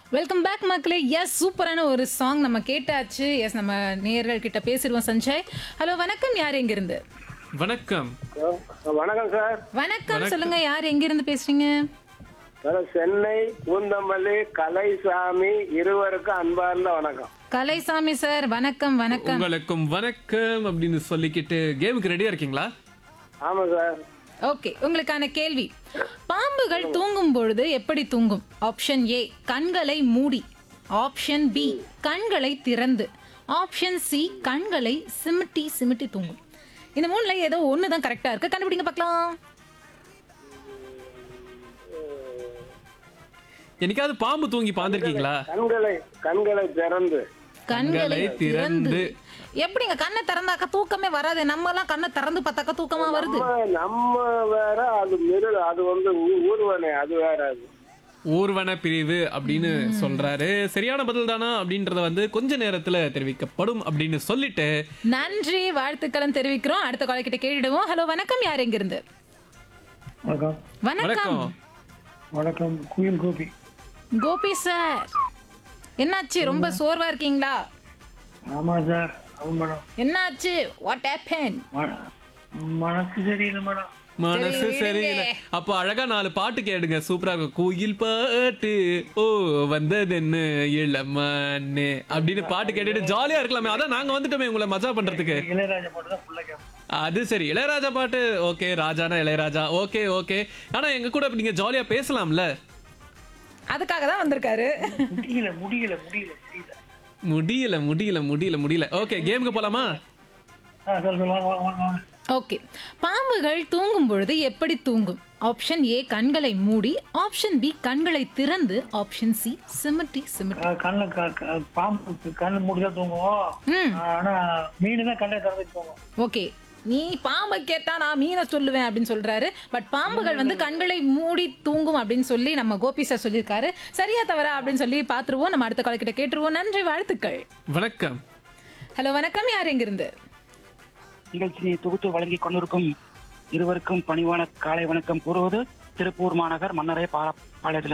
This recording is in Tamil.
வெல்கம் பேக் மக்களே எஸ் சூப்பரான ஒரு சாங் நம்ம கேட்டாச்சு எஸ் நம்ம நேயர்கள் கிட்ட பேசிடுவோம் சஞ்சய் ஹலோ வணக்கம் யார் எங்கிருந்து வணக்கம் வணக்கம் சார் வணக்கம் சொல்லுங்க யார் எங்கிருந்து பேசுறீங்க சார் சென்னை பூந்தமல்லி கலைசாமி இருவருக்கும் அன்பார்ந்த வணக்கம் கலைசாமி சார் வணக்கம் வணக்கம் உங்களுக்கும் வணக்கம் அப்படின்னு சொல்லிக்கிட்டு கேமுக்கு ரெடியா இருக்கீங்களா ஆமா சார் ஓகே உங்களுக்கான கேள்வி பாம்புகள் தூங்கும் பொழுது எப்படி தூங்கும் ஆப்ஷன் ஏ கண்களை மூடி ஆப்ஷன் பி கண்களை திறந்து ஆப்ஷன் சி கண்களை சிமிட்டி சிமிட்டி தூங்கும் இந்த மூணுல ஏதோ ஒன்று தான் கரெக்டாக இருக்கு கண்டுபிடிங்க பார்க்கலாம் என்னைக்காவது பாம்பு தூங்கி பாந்திருக்கீங்களா கண்களை கண்களை திறந்து கண்களை கண்களை திறந்து. திறந்து எப்படிங்க கண்ணை திறந்தாக்க தூக்கமே வராது நம்ம எல்லாம் கண்ணை திறந்து பார்த்தாக்க தூக்கமா வருது நம்ம நம்ம வேற அது மிருக அது வந்து ஊ- ஊர்வனை அது வேற அது ஊர்வன பிரிவு அப்படின்னு சொல்றாரு சரியான பதில் தானா அப்படின்றத வந்து கொஞ்ச நேரத்துல தெரிவிக்கப்படும் அப்படின்னு சொல்லிட்டு நன்றி வாழ்த்துக்களும் தெரிவிக்கிறோம் அடுத்த காலை கிட்ட கேட்டுடுவோம் ஹலோ வணக்கம் யார் எங்கிருந்து வணக்கம் வணக்கம் வணக்கம் வணக்கம் குயில் கோபி கோபி சார் என்னாச்சு ரொம்ப சோர்வா இருக்கீங்களா ஆமாம் சார் ஆமாம் மேடம் என்னாச்சு வாட் ஹேப்பன் ம- மனசு சரியில்லை மேடம் மனசு சரி, சரியில்லை இருங்க. அப்போ அழகா நாலு பாட்டு கேடுங்க சூப்பரா இருக்கும் கோயில் பாட்டு ஓ வந்ததென்னு இளமண்ணே அப்படின்னு பாட்டு கேட்டுட்டு ஜாலியா இருக்கலாமே அதான் நாங்க வந்துட்டோமே உங்களை மஜா பண்றதுக்கு இளையராஜா பாட்டு தான் ஃபுல்லாக கேட்பேன் அது சரி இளையராஜா பாட்டு ஓகே ராஜானா இளையராஜா ஓகே ஓகே ஆனா எங்க கூட நீங்க ஜாலியா பேசலாம்ல அதுக்காக தான் வந்திருக்காரு முடியல முடியல முடியல முடியல முடியல முடியல முடியல முடியல ஓகே கேமுக்கு போலாமா ஆ சார் சார் வாங்க வாங்க வாங்க வாங்க ஓகே பாம்புகள் தூங்கும் பொழுது எப்படி தூங்கும் ஆப்ஷன் ஏ கண்களை மூடி ஆப்ஷன் பி கண்களை திறந்து ஆப்ஷன் சி சிமிட்டி சிமிட்டி ஆ, கண்ணில் க க- பாம்பு கண்ணு மூடி தான் தூங்குவோம் ம் ஆனா மீன் தான் கண்ணை திறந்துட்டு போவோம் ஓகே நீ பாம்பை கேட்டா நான் மீனை சொல்லுவேன் அப்படின்னு சொல்றாரு பட் பாம்புகள் வந்து கண்களை மூடி தூங்கும் அப்படின்னு சொல்லி நம்ம கோபி சார் சொல்லியிருக்காரு சரியா தவறா அப்படின்னு சொல்லி பாத்துருவோம் நம்ம அடுத்த காலக்கிட்ட கேட்டுருவோம் நன்றி வாழ்த்துக்கள் வணக்கம் ஹலோ வணக்கம் யார் எங்கிருந்து நிகழ்ச்சியை தொகுத்து வழங்கிக் கொண்டிருக்கும் இருவருக்கும் பணிவான காலை வணக்கம் கூறுவது திருப்பூர் மாநகர் மன்னரை பாலத்திலிருந்து